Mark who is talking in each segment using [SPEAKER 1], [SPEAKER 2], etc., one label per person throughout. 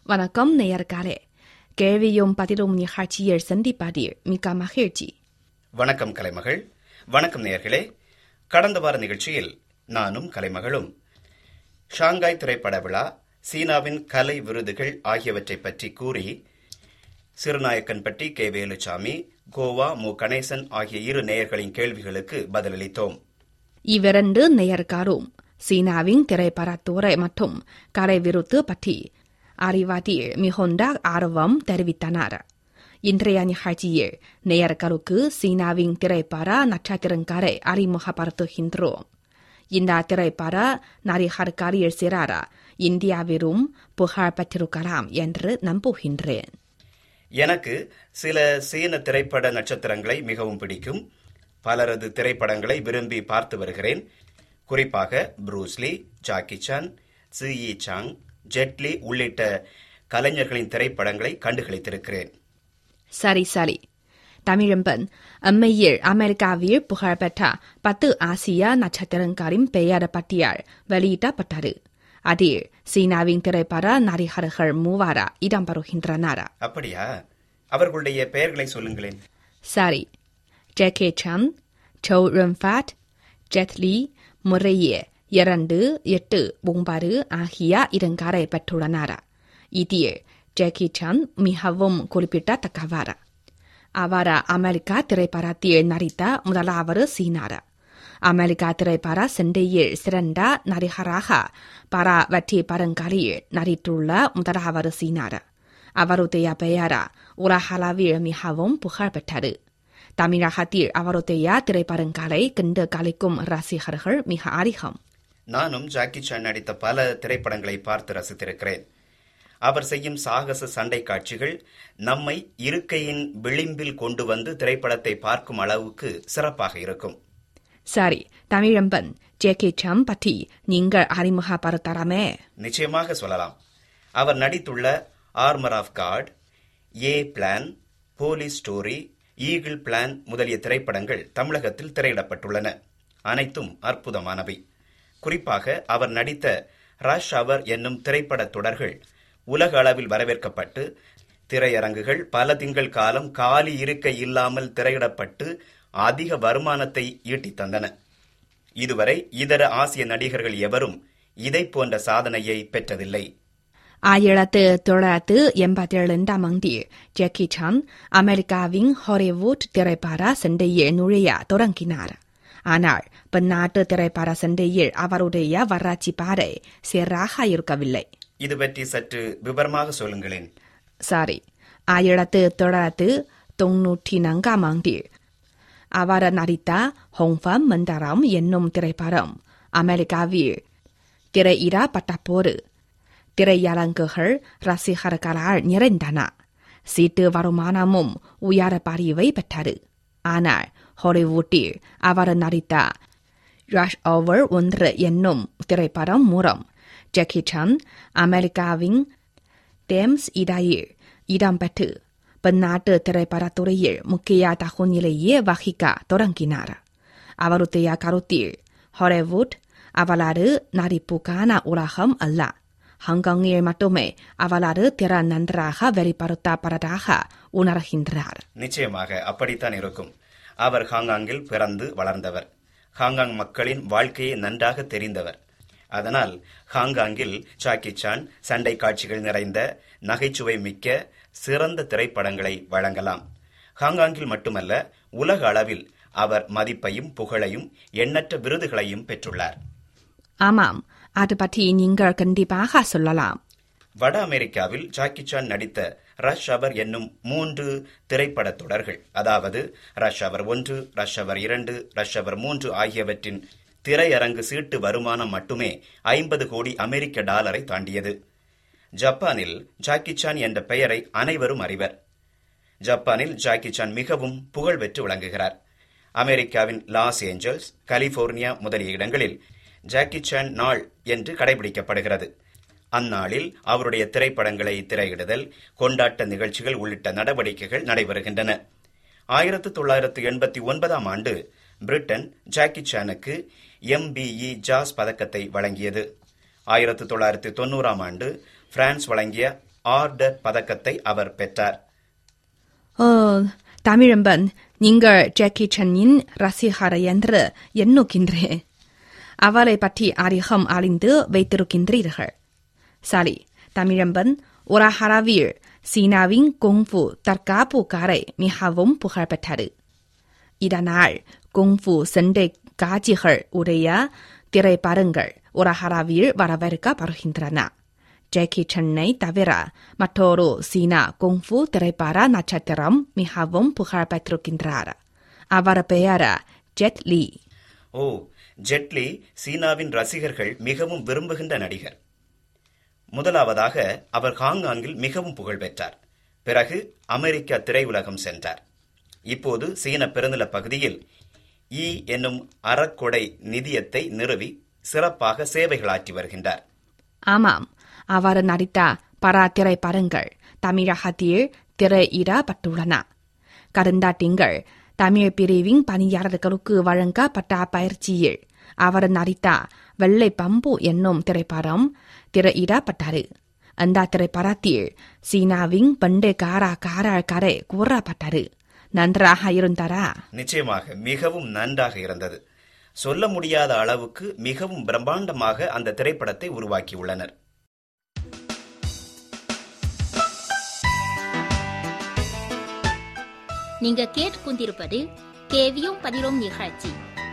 [SPEAKER 1] வணக்கம் நேயர்களே கேள்வியும் பதிலும் நிகழ்ச்சியில் சந்திப்பதில் மிக்க மகிழ்ச்சி
[SPEAKER 2] வணக்கம் கலைமகள் வணக்கம் நேயர்களே கடந்த வார நிகழ்ச்சியில் நானும் கலைமகளும் ஷாங்காய் திரைப்பட விழா சீனாவின் கலை விருதுகள் ஆகியவற்றை பற்றி கூறி சிறுநாயக்கன்பட்டி கே வேலுச்சாமி கோவா மு கணேசன் ஆகிய இரு நேயர்களின் கேள்விகளுக்கு பதிலளித்தோம்
[SPEAKER 1] இவ்விரண்டு நேயர்களும் சீனாவின் திரைப்படத்துறை மற்றும் கலை விருது பற்றி அறிவதில் மிகுந்த ஆர்வம் தெரிவித்தனர் இன்றைய நிகழ்ச்சியில் நேயர்களுக்கு சீனாவின் திரைப்பட நட்சத்திரங்களை அறிமுகப்படுத்துகின்றோம் இந்த திரைப்பட நடிகர்களில் சிலர் இந்தியாவிலும் புகழ் பெற்றிருக்கலாம் என்று நம்புகின்றேன்
[SPEAKER 2] எனக்கு சில சீன திரைப்பட நட்சத்திரங்களை மிகவும் பிடிக்கும் பலரது திரைப்படங்களை விரும்பி பார்த்து வருகிறேன் குறிப்பாக ப்ரூஸ்லி ஜாக்கி சான் சிஇ சாங் ஜெட்லி உள்ளிட்ட கலைஞர்களின் திரைப்படங்களை கண்டுகளித்திருக்கிறேன்
[SPEAKER 1] சரி சரி தமிழம்பன் அம்மையில் அமெரிக்காவில் புகழ்பெற்ற பத்து ஆசிய நட்சத்திரங்களின் பெயர் பட்டியல் வெளியிடப்பட்டது அதில் சீனாவின் திரைப்பட நடிகர்கள் மூவார இடம்பெறுகின்றனர்
[SPEAKER 2] அப்படியா அவர்களுடைய பெயர்களை சொல்லுங்களேன்
[SPEAKER 1] சரி ஜேகே சான் சௌ ரன்ஃபாட் ஜெத்லி முறையே இரண்டு எட்டு ஒன்பது ஆகிய இடங்களை பெற்றுள்ளனர் இதில் ஜேகி சான் மிகவும் குறிப்பிடத்தக்கவர் அவர் அமெரிக்கா திரைப்படத்தில் நடித்த முதலாவது சீனார் அமெரிக்கா திரைப்பட சண்டையில் சிறந்த நடிகராக பல வெற்றி படங்களில் நடித்துள்ள முதலாவது சீனார் அவருடைய பெயர் உலகளவில் மிகவும் புகழ்பெற்றது தமிழகத்தில் அவருடைய திரைப்படங்களை கண்டு கலைக்கும் ரசிகர்கள் மிக அதிகம்
[SPEAKER 2] நானும் ஜாக்கி சான் நடித்த பல திரைப்படங்களை பார்த்து ரசித்திருக்கிறேன் அவர் செய்யும் சாகச சண்டை காட்சிகள் நம்மை இருக்கையின் விளிம்பில் கொண்டு வந்து திரைப்படத்தை பார்க்கும் அளவுக்கு சிறப்பாக இருக்கும்
[SPEAKER 1] சரி தமிழம்பன் ஜேகே சாம் பற்றி நீங்கள் அறிமுகப்படுத்தலாமே
[SPEAKER 2] நிச்சயமாக சொல்லலாம் அவர் நடித்துள்ள Armour of God A Plan Police Story Eagle Plan முதலிய திரைப்படங்கள் தமிழகத்தில் திரையிடப்பட்டுள்ளன அனைத்தும் அற்புதமானவை குறிப்பாக அவர் நடித்த ரஷ் அவர் என்னும் திரைப்பட தொடர்கள் உலக அளவில் வரவேற்கப்பட்டு திரையரங்குகள் பல திங்கள் காலம் காலி இருக்கை இல்லாமல் திரையிடப்பட்டு அதிக வருமானத்தை ஈட்டித் தந்தன இதுவரை இதர ஆசிய நடிகர்கள் எவரும் இதைப் போன்ற சாதனையை பெற்றதில்லை
[SPEAKER 1] ஆயிரத்து தொள்ளாயிரத்து எண்பத்தி ஏழாம் ஆண்டில் ஜேக்கி சான் அமெரிக்காவின் ஹாலிவுட் திரைப்பட சண்டையில் நுழைய தொடங்கினார் ஆனால் பன்னாட்டு திரைப்பட சண்டையில் அவருடைய வளர்ச்சி பாதை சீராக இருக்கவில்லை
[SPEAKER 2] இது பற்றி சற்று விவரமாக சொல்லுங்களேன்
[SPEAKER 1] சாரி ஆயிரத்து தொள்ளாயிரத்து தொன்னூற்றி நான்காம் ஆண்டில் அவர் நடித்த ஹோங்ஃபம் மந்தரம் என்னும் திரைப்படம் அமெரிக்காவில் திரையிடப்பட்டபோது திரையரங்குகள் ரசிகர்களால் நிறைந்தன சீட்டு வருமானமும் உயர பதிவை பெற்றது ஆனால் ஹாலிவுட்டில் அவர் நடித்த ரஷ் ஓவர் ஒன்று என்னும் திரைப்படம் மூலம் ஜெக்கி சான் அமெரிக்காவின் டேம்ஸ் இடையில் இடம்பெற்று பன்னாட்டு திரைப்படத்துறையில் முக்கிய தகுநிலையை வகிக்க தொடங்கினார் அவருடைய கருத்தில் ஹாலிவுட் அவளது நடிப்புக்கான உலகம் அல்ல ஹாங்காங்கில் மட்டுமே அவளது திறன் நன்றாக வெளிப்படுத்தப்பட்டதாக உணர்கின்றார்
[SPEAKER 2] நிச்சயமாக அப்படித்தான் இருக்கும் அவர் ஹாங்காங்கில் பிறந்து வளர்ந்தவர் ஹாங்காங் மக்களின் வாழ்க்கையை நன்றாக தெரிந்தவர் அதனால் ஹாங்காங்கில் சாக்கி சான் சண்டை காட்சிகள் நிறைந்த நகைச்சுவை மிக்க சிறந்த திரைப்படங்களை வழங்கலாம் ஹாங்காங்கில் மட்டுமல்ல உலக அளவில் அவர் மதிப்பையும் புகழையும் எண்ணற்ற விருதுகளையும் பெற்றுள்ளார்
[SPEAKER 1] ஆமாம் அது பற்றி நீங்கள் கண்டிப்பாக சொல்லலாம்
[SPEAKER 2] வட அமெரிக்காவில் ஜாக்கி சான் நடித்த ரஷ் அவர் என்னும் மூன்று திரைப்பட தொடர்கள் அதாவது ரஷ் அவர் ஒன்று ரஷ் அவர் இரண்டு ரஷ் அவர் மூன்று ஆகியவற்றின் திரையரங்கு சீட்டு வருமானம் மட்டுமே ஐம்பது கோடி அமெரிக்க டாலரை தாண்டியது ஜப்பானில் ஜாக்கி சான் என்ற பெயரை அனைவரும் அறிவர் ஜப்பானில் ஜாக்கி சான் மிகவும் புகழ் பெற்று விளங்குகிறார் அமெரிக்காவின் லாஸ் ஏஞ்சல்ஸ் கலிபோர்னியா முதலிய இடங்களில் ஜாக்கி சான் நாள் என்று கடைபிடிக்கப்படுகிறது அந்நாளில் அவருடைய திரைப்படங்களை திரையிடுதல் கொண்டாட்ட நிகழ்ச்சிகள் உள்ளிட்ட நடவடிக்கைகள் நடைபெறுகின்றன ஆயிரத்து தொள்ளாயிரத்து எண்பத்தி ஒன்பதாம் ஆண்டு பிரிட்டன் ஜாக்கி சானுக்கு எம்பிஇ ஜாஸ் பதக்கத்தை வழங்கியது ஆயிரத்து தொள்ளாயிரத்து தொண்ணூறாம் ஆண்டு பிரான்ஸ் வழங்கிய ஆர்டர் பதக்கத்தை அவர் பெற்றார்
[SPEAKER 1] 呃，达米人本，您个 Jackie Chanin ரசிகர் என்று எண்ணுகின்றேன் அவளை பற்றி அதிகம் அறிந்து வைத்திருக்கின்றீர்கள் சரி தமிழம்பன் ஒரு ஹரவீர் சீனாவின் குங்ஃபு தற்காப்பு காரை மிகவும் புகழ்பெற்றது இதனால் குங்ஃபு சண்டை காட்சிகள் உடைய திரைப்படங்கள் ஒரு ஹராவில் வரவேற்கப்படுகின்றன ஜேக்கி சென்னை தவிர மற்றொரு சீனா குங்ஃபு திரைப்பட நட்சத்திரம் மிகவும் புகழ் பெற்றிருக்கின்றார் அவர் பெயர் ஜெட் லீ
[SPEAKER 2] ஓ ஜெட்லி சீனாவின் ரசிகர்கள் மிகவும் விரும்புகின்ற நடிகர் முதலாவதாக அவர் ஹாங்காங்கில் மிகவும் புகழ் பெற்றார் பிறகு அமெரிக்க திரையுலகம் சென்றார் இப்போது சீன பெருநில பகுதியில் இ என்னும் அறக்கொடை நிதியத்தை நிறுவி சிறப்பாக சேவைகளாற்றி வருகின்றார்
[SPEAKER 1] ஆமாம் அவர் நடித்த பல திரைப்படங்கள் தமிழகத்தில் திரையிடப்பட்டுள்ளன கடந்த திங்கள் தமிழ் பிரிவின் பணியாளர்களுக்கு வழங்கப்பட்ட பயிற்சியில் அவர் நடித்த வெள்ளை பம்பு என்னும் திரைப்படம் திரையிடப்பட்டது அந்த திரைப்படத்தில் சீனாவின் பண்டைக்கார கார கரை கூறப்பட்டது நன்றாக இருந்ததா
[SPEAKER 2] நிச்சயமாக மிகவும் நன்றாக இருந்தது சொல்ல முடியாத அளவுக்கு மிகவும் பிரம்மாண்டமாக அந்த திரைப்படத்தை உருவாக்கியுள்ளனர்
[SPEAKER 3] நீங்க கேட்டுக்கொண்டிருப்பது கேவியும் பதிலும் நிகழ்ச்சி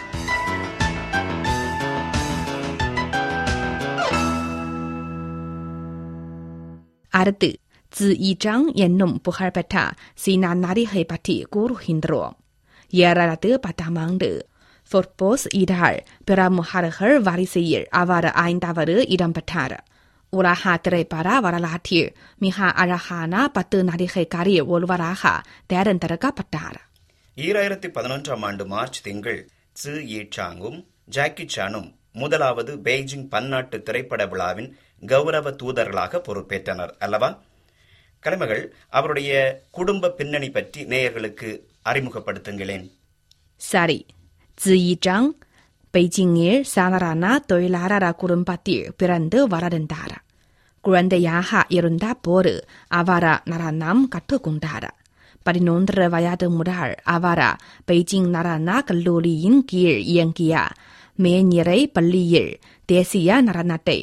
[SPEAKER 1] அடுத்து zi யிஜாங் என்னும் புகழ்பெற்ற சீனா நடிகை பற்றி கூறுகின்றோம் ஏழாவது பத்தாம் ஆண்டு ஃபோர்போஸ் இதழ் பிரமுகர்கள் வரிசையில் அவர் ஐந்தாவது இடம் பெற்றார் உலக திரைப்பட வரலாற்றில் மிக அழகான பத்து நடிகைகளில் ஒருவராக தேர்ந்தெடுக்கப்பட்டார்
[SPEAKER 2] ஈராயிரத்தி பதினொன்றாம் ஆண்டு மார்ச் திங்கள் சி யி சாங்கும் ஜாக்கி சானும் முதலாவது பெய்ஜிங் பன்னாட்டு திரைப்பட விழாவின் கௌரவ தூதர்களாக பொறுப்பேற்றனர் அல்லவா கலைமகள் அவருடைய குடும்ப பின்னணி பற்றி நேயர்களுக்கு அறிமுகப்படுத்துங்களேன்
[SPEAKER 1] சரி zi யிஜாங் பெய்ஜிங்கில் சாதாரண தொழிலாளர் குடும்பத்தில் பிறந்து வளர்ந்தார் குழந்தையாக இருந்த போது அவர் நடனம் கற்றுக்கொண்டார் பதினொன்று வயது முதல் அவர் பெய்ஜிங் நடன கல்லூரியின் கீழ் இயங்கிய மேநிறை பள்ளியில் தேசிய நடனத்தை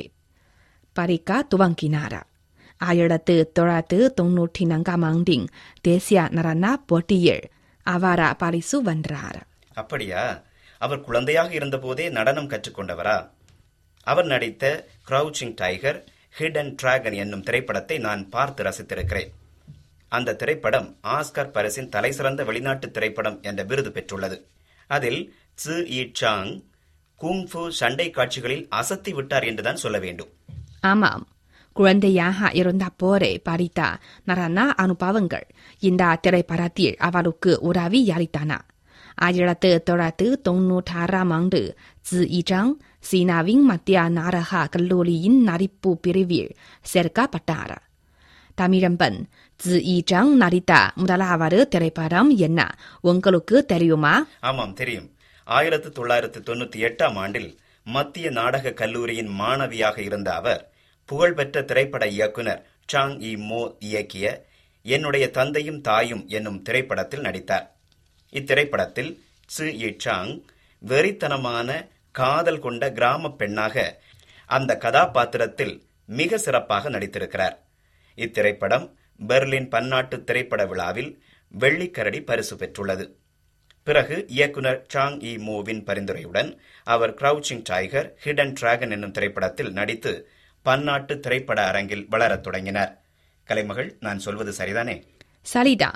[SPEAKER 1] படிக்க துவங்கினார் ஆயிரத்து தொள்ளாயிரத்து தொன்னூற்றி நான்காம் ஆண்டின் தேசிய நடன போட்டியில் அவர் பரிசு வென்றார்
[SPEAKER 2] அப்படியா அவர் குழந்தையாக இருந்தபோதே நடனம் கற்றுக்கொண்டவரா அவர் நடித்த Crouching Tiger hidden and Dragon என்னும் திரைப்படத்தை நான் பார்த்து ரசித்திருக்கிறேன் அந்த திரைப்படம் ஆஸ்கர் பரிசின் தலைசிறந்த வெளிநாட்டு திரைப்படம் என்ற விருது பெற்றுள்ளது அதில் சி இ சாங் குங்ஃபு சண்டை காட்சிகளில் அசத்தி விட்டார் என்றுதான் சொல்ல வேண்டும்
[SPEAKER 1] ஆமாம் குழந்தையாக இருந்த போரே படித்த நடன அனுபவங்கள் இந்த திரைப்படத்தில் அவருக்கு உதவி அளித்தன ஆயிரத்து தொள்ளாயிரத்து தொன்னூற்றாறாம் ஆண்டு zi யிஜாங் சீனாவின் மத்திய நாடக கல்லூரியின் நடிப்பு பிரிவில் சேர்க்கப்பட்டார் தமிழம்பன் zi யிஜாங் நடித்த முதலாவது திரைப்படம் என்ன உங்களுக்கு தெரியுமா
[SPEAKER 2] ஆமாம் தெரியும் ஆயிரத்து தொள்ளாயிரத்து தொண்ணூத்தி எட்டாம் ஆண்டில் மத்திய நாடக கல்லூரியின் மாணவியாக இருந்த அவர் புகழ்பெற்ற திரைப்பட இயக்குனர் சாங் இ மோ இயக்கிய என்னுடைய தந்தையும் தாயும் என்னும் திரைப்படத்தில் நடித்தார் இத்திரைப்படத்தில் சி இ சாங் வெறித்தனமான காதல் கொண்ட கிராம பெண்ணாக அந்த கதாபாத்திரத்தில் மிக சிறப்பாக நடித்திருக்கிறார் இத்திரைப்படம் பெர்லின் பன்னாட்டு திரைப்பட விழாவில் வெள்ளிக்கரடி பரிசு பெற்றுள்ளது பிறகு இயக்குனர் சாங் இ மூவின் பரிந்துரையுடன் அவர் கிரவுச்சிங் டைகர் ஹிடன் டிராகன் என்னும் திரைப்படத்தில் நடித்து பன்னாட்டு திரைப்பட அரங்கில் வளரத் தொடங்கினார் கலைமகள் நான் சொல்வது சரிதானே
[SPEAKER 1] சரிதா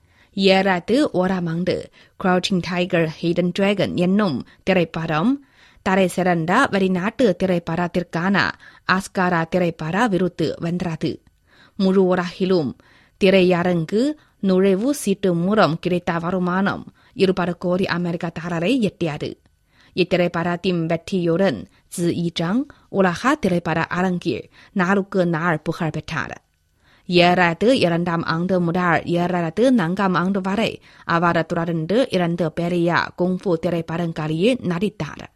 [SPEAKER 1] ஏறாத்து ஓராம் ஆண்டு கிரவுச்சிங் டைகர் ஹிடன் டிராகன் என்னும் திரைப்படம் தரை சிறந்த வெளிநாட்டு திரைப்படத்திற்கான ஆஸ்காரா திரைப்பட விருது வென்றது முழு உலகிலும் திரையரங்கு நுழைவு சீட்டு மூலம் கிடைத்த வருமானம் இருபது கோடி அமெரிக்க டாலரை எட்டியது இத்திரைப்படத்தின் வெற்றியுடன் zi யிஜாங் உலக திரைப்பட அரங்கில் நாளுக்கு நாள் புகழ் பெற்றார் ஏழாயிரத்து இரண்டாம் ஆண்டு முதல் ஏழாயிரத்து நான்காம் ஆண்டு வரை அவர் தொடர்ந்து இரண்டு பெரிய குங்ஃபு திரைப்படங்களில் நடித்தார்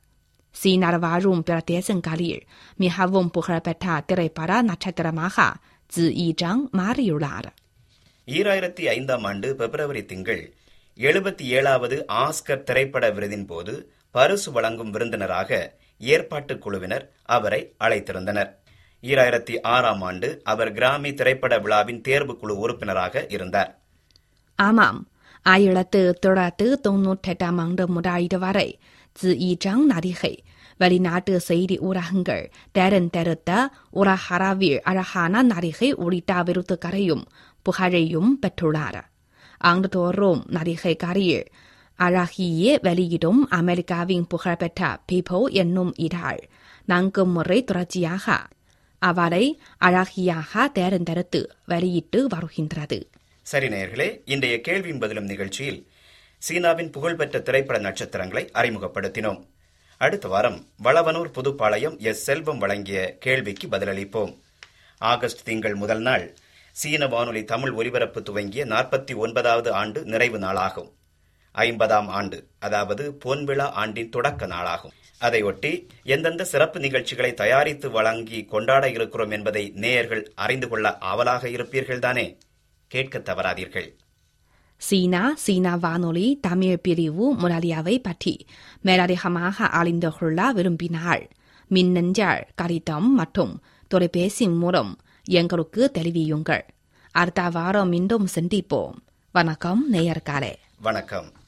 [SPEAKER 1] சீனார் வாழும் பிரதேசங்களில் மிகவும் புகழ்பெற்ற திரைப்பட நட்சத்திரமாக ஜி ஈஜாங் மாறியுள்ளார்
[SPEAKER 2] ஈராயிரத்தி ஐந்தாம் ஆண்டு பிப்ரவரி திங்கள் எழுபத்தி ஏழாவது ஆஸ்கர் திரைப்பட விருதின் போது பரிசு வழங்கும் விருந்தினராக ஏற்பாட்டுக் குழுவினர் அவரை அழைத்திருந்தனர் ஈராயிரத்தி ஆறாம் ஆண்டு அவர் கிராமி திரைப்பட விழாவின் தேர்வுக்குழு உறுப்பினராக இருந்தார்
[SPEAKER 1] ஆமாம் ஆயிரத்து தொள்ளாயிரத்து தொன்னூற்றெட்டாம் ஆண்டு முதல் இதுவரை ஜி ஈஜாங் நடிகை வெளிநாட்டு செய்தி ஊடகங்கள் தேர்ந்தெடுத்த உலகளவில் அழகான நடிகை உள்ளிட்ட விருதுகளையும் புகழையும் பெற்றுள்ளார் ஆண்டுதோறும் நடிகைகளில் அழகிய வெளியிடும் அமெரிக்காவின் புகழ்பெற்ற பீப்போ என்னும் இதழ் நான்கு முறை தொடர்ச்சியாக அவரை அழகியாக தேர்ந்தெடுத்து வெளியிட்டு வருகின்றது
[SPEAKER 2] சரி நேயர்களே இன்றைய கேள்வியும் பதிலும் நிகழ்ச்சியில் சீனாவின் புகழ்பெற்ற திரைப்பட நட்சத்திரங்களை அறிமுகப்படுத்தினோம் அடுத்த வாரம் வளவனூர் புதுப்பாளையம் எஸ் செல்வம் வழங்கிய கேள்விக்கு பதிலளிப்போம் ஆகஸ்ட் திங்கள் முதல் நாள் சீன வானொலி தமிழ் ஒலிபரப்பு துவங்கிய நாற்பத்தி ஒன்பதாவது ஆண்டு நிறைவு நாளாகும் ஐம்பதாம் ஆண்டு அதாவது பொன்விழா ஆண்டின் தொடக்க நாளாகும் அதையொட்டி எந்தெந்த சிறப்பு நிகழ்ச்சிகளை தயாரித்து வழங்கி கொண்டாட இருக்கிறோம் என்பதை நேயர்கள் அறிந்து கொள்ள ஆவலாக இருப்பீர்கள் தானே கேட்க தவறாதீர்கள்
[SPEAKER 1] சீனா சீனா வானொலி தமிழ் பிரிவு முதலியவை பற்றி மேலதிகமாக அறிந்து கொள்ள விரும்பினால் மின்னஞ்சல் கடிதம் மற்றும் தொலைபேசி மூலம் எங்களுக்கு தெரிவியுங்கள் அடுத்த வாரம் மீண்டும் சந்திப்போம் வணக்கம் நேயர்களே
[SPEAKER 2] வணக்கம்